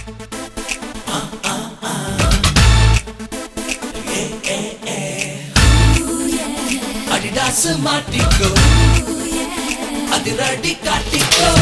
Adidas மாட்டிக்கோ அதிரடி காட்டிக்கோ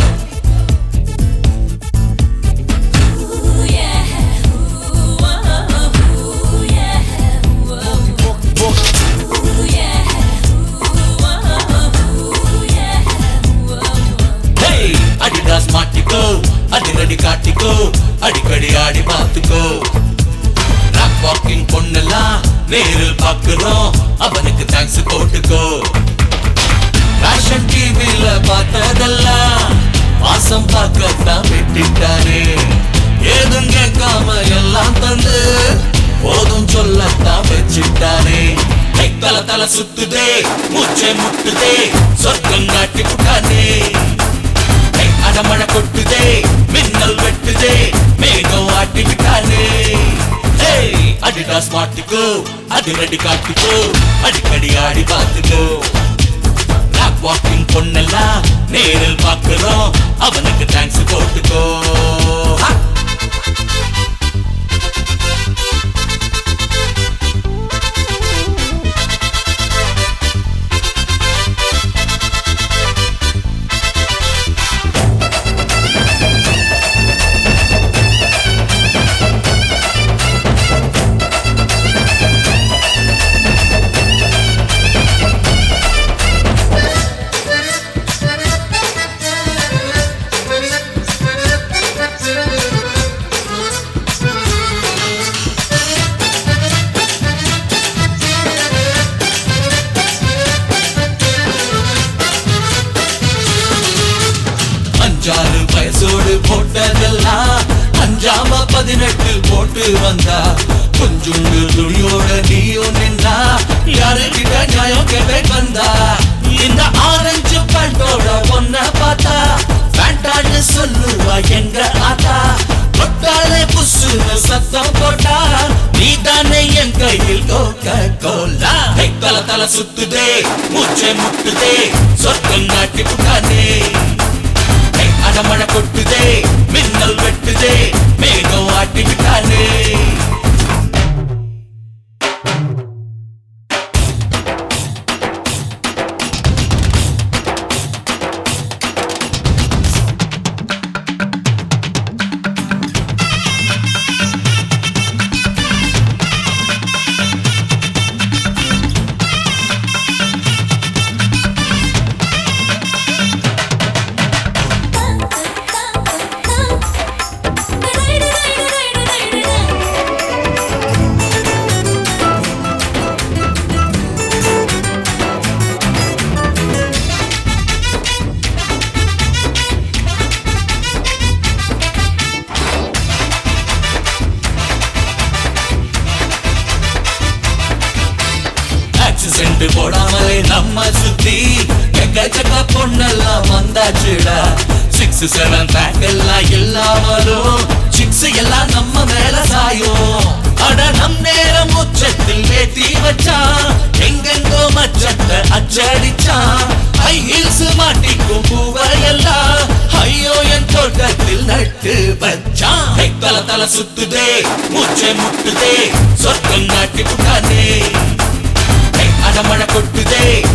hey Adidas மாட்டிக்கோ அதிரடி காட்டிக்கோ அடிக்கடி ஆடி பார்த்துக்கோ ராக் வாக்கிங் பொண்ணெல்லாம் நேரில் பார்க்கிறோம் அவனுக்கு தேங்க்ஸ் போட்டுக்கோ ஃபேஷன் டிவில பார்த்ததெல்லாம் வாசம் பார்க்கத்தான் விட்டுட்டாரு ஏதும் கேட்காம எல்லாம் தந்து போதும் சொல்லத்தான் வச்சுட்டாரு கை தல தல சுத்துதே மூச்சை முட்டுதே சொர்க்கம் காட்டி புட்டானே கை அடமழ கொட்டுதே மின்னல் வெட்டுதே மேகம் ஆட்டி விட்டானே ஏய் அடிடாஸ் மாட்டிக்கோ அதிரடி காட்டிக்கோ அடிக்கடி ஆடி பார்த்துக்கோ ராக் வாக்கிங் பொண்ணெல்லாம் நேரில் பார்க்கிறோம் அவனுக்கு தேங்க்ஸ் போட்டுக்கோ ஹா! அஞ்சாறு வயசோடு போட்டதெல்லாம் அஞ்சாம பதினெட்டு போட்டு வந்தா கொஞ்சுண்டு துணியோட நீயும் நின்னா யாருக்கிட்ட நியாயம் கேட்க வந்தா இந்த ஆரஞ்சு பண்டோட ஒன்ன பார்த்தா வேண்டான்னு சொல்லுவா எங்க ஆத்தா தொட்டாலே புசுன்னு சத்தம் போட்டா நீ தானே என் கையில் கோக்க கோலா தல தல சுத்துதே மூச்சை முட்டுதே சொர்க்கம் நாட்டி புட்டானே கை அடமழ கொட்டுதே மின்னல் வெட்டுதே மேகம் ஆட்டி விட்டானே ஆக்சிடென்ட் போடாமலே நம்ம சுத்தி எக்கச்சக்க பொண்ணெல்லாம் வந்தாச்சுடா சிக்ஸ் செவன் பேக் எல்லாம் இல்லாமலும் சிக்ஸ் எல்லாம் நம்ம மேல சாயும் அட நம் நேரம் உச்சத்தில் ஏத்தி வச்சான் எங்கெங்கோ மச்சத்தை அச்சடிச்சான் ஹை ஹீல்ஸ் மாட்டிக்கும் பூவையெல்லாம் ஐயோ என் தோட்டத்தில் நட்டு வச்சான் கை தல தல சுத்துதே மூச்சை முட்டுதே சொர்க்கம் நாட்டி புட்டானே கை அடமழ கொட்டுதே